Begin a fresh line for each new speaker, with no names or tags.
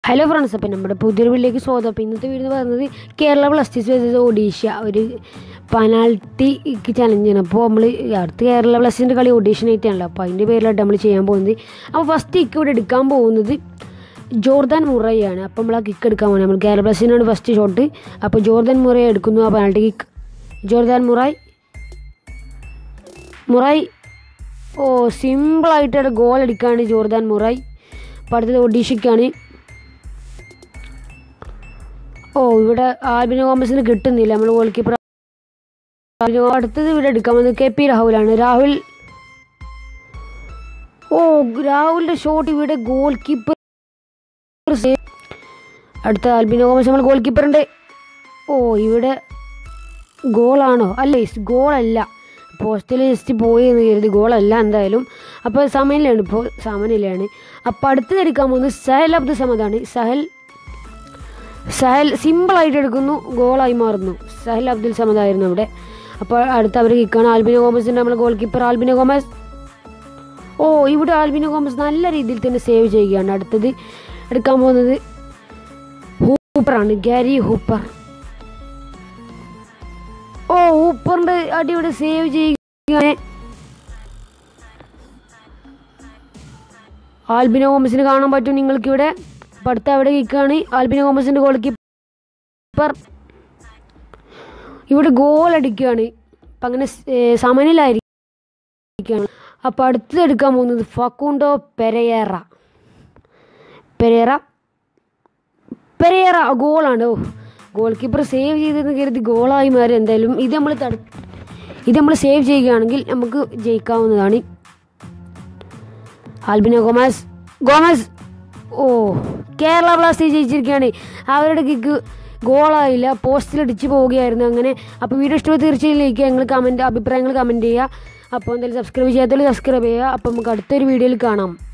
hello friends അപ്പം നമ്മുടെ പുതിയൊരു വീട്ടിലേക്ക് സ്വാഗതം അപ്പോൾ ഇന്നത്തെ വീഡിയോ എന്ന് പറയുന്നത് കേരള ബ്ലാസ്റ്റേഴ്സ് വേഴ്സസ് ഒഡീഷ ഒരു പെനാൽറ്റിക്ക് ചലഞ്ചാണ് അപ്പോൾ നമ്മൾ അടുത്ത കേരള ബ്ലാസ്റ്റേഴ്സിൻ്റെ കളി ഒഡീഷൻ ആയിട്ടാണല്ലോ അപ്പോൾ അതിൻ്റെ പേരിലായിട്ട് നമ്മൾ ചെയ്യാൻ പോകുന്നത് അപ്പോൾ ഫസ്റ്റ് കിക്ക് ഇവിടെ എടുക്കാൻ പോകുന്നത് ജോർദാൻ മുറയാണ് അപ്പോൾ നമ്മൾ ആ കിക്ക് എടുക്കാൻ പോകുന്നത് നമ്മൾ കേരള ബ്ലാസ്റ്റേഴ്സിനാണ് ഫസ്റ്റ് ഷോട്ട് അപ്പോൾ ജോർദാൻ മുറയെ എടുക്കുന്നു ആ penalty kick Jordan Murray Murray ഓ സിമ്പിളായിട്ട് ഗോൾ അടിക്കുകയാണ് ജോർദാൻ മുറായ് അപ്പോൾ അടുത്തത് ഒഡീഷയ്ക്കാണ് ഓ ഇവിടെ ആൽബിൻ ഗോമസിന് കിട്ടുന്നില്ല നമ്മൾ ഗോൾ കീപ്പർ അടുത്തത് ഇവിടെ എടുക്കാൻ വന്നത് കെ പി രാഹുലാണ് രാഹുൽ ഓ രാഹുലിൻ്റെ ഷോട്ട് ഇവിടെ ഗോൾ കീപ്പർ അടുത്ത ആൽബിൻ ഗോമസ് നമ്മൾ ഗോൾ കീപ്പറുണ്ട് ഓ ഇവിടെ ഗോളാണോ അല്ലേ ഗോളല്ല പോസ്റ്റിൽ ജസ്റ്റ് പോയി എന്ന് കരുതി ഗോളല്ല എന്തായാലും അപ്പോൾ സമനിലാണ് ഇപ്പോൾ സമനിലാണ് അപ്പോൾ അടുത്തത് എടുക്കാൻ പോകുന്നത് സഹൽ അബ്ദുൽ സമദാണ് സഹൽ സഹൽ സിമ്പിളായിട്ട് എടുക്കുന്നു ഗോളായി മാറുന്നു സഹൽ അബ്ദുൽ സമദ് ആയിരുന്നു അവിടെ അപ്പോൾ അടുത്ത അവർ കിക്കാണ് ആൽബിനോ ഗോമസിൻ്റെ നമ്മൾ ഗോൾ കീപ്പർ ആൽബിനോ ഗോമസ് ഓ ഇവിടെ ആൽബിനോ ഗോമസ് നല്ല രീതിയിൽ തന്നെ സേവ് ചെയ്യുകയാണ് അടുത്തത് എടുക്കാൻ പോകുന്നത് ഹൂപ്പറാണ് ഗാരി ഹൂപ്പർ ഓ ഹൂപ്പറിൻ്റെ അടിയുടെ സേവ് ചെയ്യുകയാണ് ആൽബിനോ ഗോമസിന് കാണാൻ പറ്റും നിങ്ങൾക്കിവിടെ അപ്പം അടുത്ത അവിടെ കിക്കാണ് ആൽബിനോ ഗോമസിൻ്റെ ഗോൾ കീപ്പർ ഇവിടെ ഗോൾ അടിക്കുകയാണ് അപ്പം അങ്ങനെ സമനിലായിരിക്കുകയാണ് അപ്പോൾ അടുത്തത് എടുക്കാൻ പോകുന്നത് ഫക്കുണ്ടോ പെരയേറ പെരേറ പെരേറ ഗോളാണ് ഓ ഗോൾ കീപ്പർ സേവ് ചെയ്തെന്ന് കരുതി ഗോളായി മാറി എന്തായാലും ഇത് നമ്മൾ തട ഇത് നമ്മൾ സേവ് ചെയ്യുകയാണെങ്കിൽ നമുക്ക് ജയിക്കാവുന്നതാണ് ആൽബിനോ ഗോമസ് ഗോമസ് ഓ കേരള ബ്ലാസ്റ്റേഴ്സ് ജയിച്ചിരിക്കുകയാണ് അവരുടെ കിക്ക് ഗോളായില്ല പോസ്റ്റിലടിച്ച് പോവുകയായിരുന്നു അങ്ങനെ അപ്പോൾ വീഡിയോ ഇഷ്ടമായി തീർച്ചയായും ലൈക്ക് ഞങ്ങൾ കമൻറ്റ് അഭിപ്രായങ്ങൾ കമൻറ്റ് ചെയ്യുക അപ്പോൾ എന്തായാലും സബ്സ്ക്രൈബ് ചെയ്യാത്തവർ സബ്സ്ക്രൈബ് ചെയ്യുക അപ്പോൾ നമുക്ക് അടുത്തൊരു വീഡിയോയിൽ കാണാം